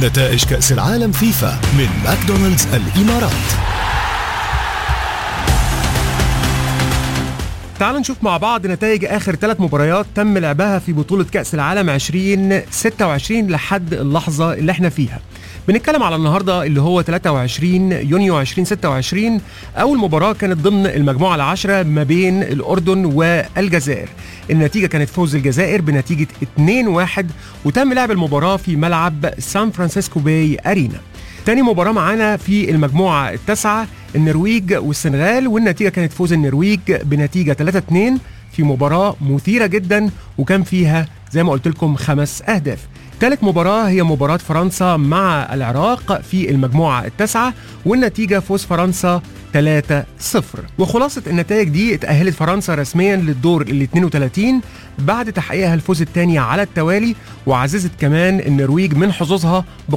نتائج كأس العالم فيفا من ماكدونالدز الإمارات تعالوا نشوف مع بعض نتائج اخر ثلاث مباريات تم لعبها في بطوله كاس العالم 2026 لحد اللحظه اللي احنا فيها بنتكلم على النهارده اللي هو 23 يونيو 2026 اول مباراه كانت ضمن المجموعه العاشره ما بين الاردن والجزائر النتيجه كانت فوز الجزائر بنتيجه 2-1 وتم لعب المباراه في ملعب سان فرانسيسكو باي ارينا تاني مباراة معانا في المجموعة التاسعة النرويج والسنغال والنتيجة كانت فوز النرويج بنتيجة 3-2 في مباراة مثيرة جدا وكان فيها زي ما قلت لكم خمس أهداف ثالث مباراة هي مباراة فرنسا مع العراق في المجموعة التاسعة والنتيجة فوز فرنسا 3-0 وخلاصة النتائج دي اتأهلت فرنسا رسميا للدور ال 32 بعد تحقيقها الفوز الثاني على التوالي وعززت كمان النرويج من حظوظها